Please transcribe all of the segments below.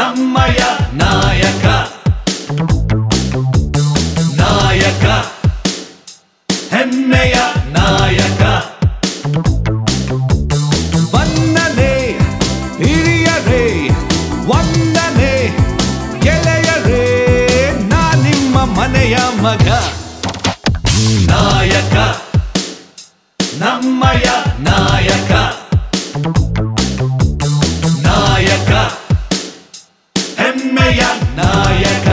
ನಮ್ಮಯ ನಾಯಕ ನಾಯಕ ಹೆಮ್ಮೆಯ ನಾಯಕ ವಂದನೆ ಹಿರಿಯರೇ ವಂದನೆ ಗೆಳೆಯರೇ ನಾ ನಿಮ್ಮ ಮನೆಯ ಮಗ ನಾಯಕ ನಮ್ಮಯ ನಾಯಕ ನಾಯಕ ಹೆಮ್ಮೆಯ ನಾಯಕ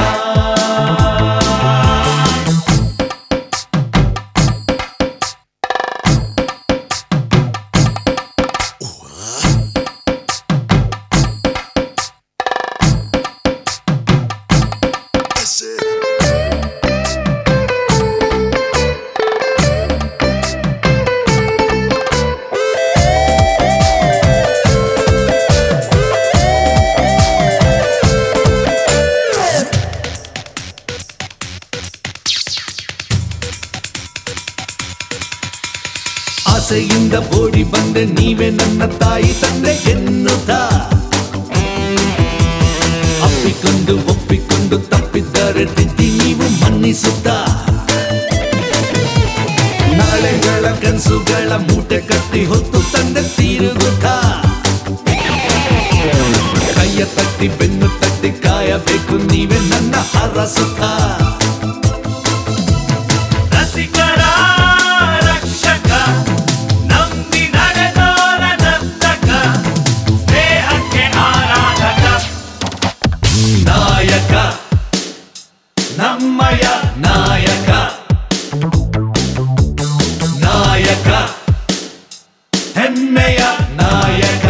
ಆಸೆಯಿಂದ ಓಡಿ ಬಂದೆ ನೀವೇ ನನ್ನ ತಾಯಿ ತಂದೆ ಎನ್ನುತ್ತ ಅಪ್ಪಿಕೊಂಡು ಒಪ್ಪಿಕೊಂಡು ತಪ್ಪಿದ್ದರೆ ತಿದ್ದಿ ನೀವು ಮನ್ನಿಸುತ್ತ ನಾಳೆಗಳ ಕನಸುಗಳ ಮೂಟೆ ಕಟ್ಟಿ ಹೊತ್ತು ತಂದೆ ತೀರುಗುತ್ತ ಕೈಯ ತಟ್ಟಿ ಬೆನ್ನು ತಟ್ಟಿ ಕಾಯಬೇಕು ನೀವೇ ನನ್ನ ಹರಸುತ್ತ ರಸಿಕರ ರಕ್ಷಕ ನಂಬಿ ನಡೆದೋರ ನರ್ತಕ ಸ್ನೇಹಕ್ಕೆ ಆರಾಧಕ ನಾಯಕ ನಮ್ಮಯ ನಾಯಕ ನಾಯಕ ಹೆಮ್ಮೆಯ ನಾಯಕ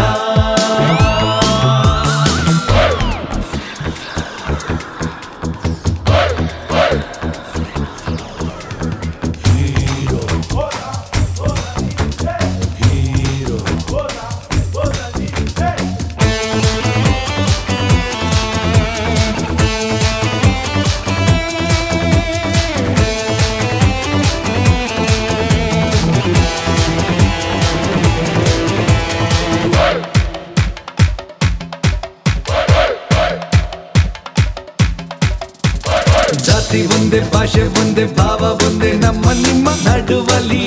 ಜಾತಿ ಒಂದೇ ಭಾಷೆ ಒಂದೇ ಭಾವ ಒಂದೇ ನಮ್ಮ ನಿಮ್ಮ ನಡುವಲಿ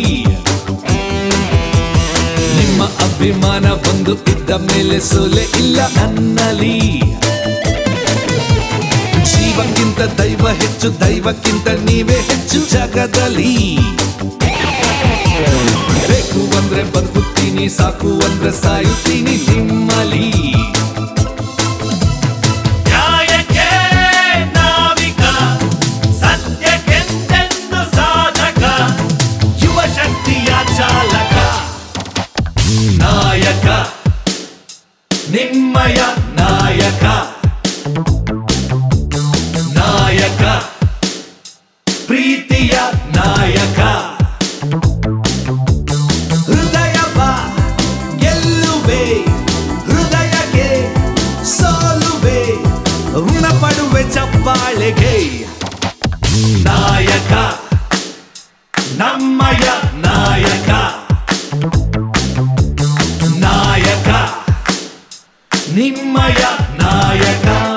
ನಿಮ್ಮ ಅಭಿಮಾನ ಒಂದು ಇದ್ದ ಮೇಲೆ ಸೋಲೆ ಇಲ್ಲ ನನ್ನಲ್ಲಿ ಜೀವಕ್ಕಿಂತ ದೈವ ಹೆಚ್ಚು ದೈವಕ್ಕಿಂತ ನೀವೇ ಹೆಚ್ಚು ಜಗದಲ್ಲಿ ಬೇಕು ಅಂದ್ರೆ ಬದುಕುತ್ತೀನಿ ಸಾಕು ಅಂದ್ರೆ ಸಾಯುತ್ತೀನಿ ನಿಮ್ಮಲಿ ನ್ಯಾಯಕ್ಕೆ ನಾವಿಕ ಸತ್ಯಕ್ಕೆಂದೆಂದು ಸಾಧಕ ಯುವ ಶಕ್ತಿಯ ಚಾಲಕ ನಾಯಕ ನಿಮ್ಮಯ ನಾಯಕ ನಾಯಕ ಪ್ರೀತಿಯ ನಾಯಕ ಹೃದಯವ ಗೆಲ್ಲುವೆ ಹೃದಯಕ್ಕೆ ಸೋಲುವೆ ಋಣ ಪಡುವೆ ಚಪ್ಪಾಳೆಗೆ ನಾಯಕ ನಮ್ಮಯ ನಾಯಕ ನಾಯಕ ನಿಮ್ಮಯ ನಾಯಕ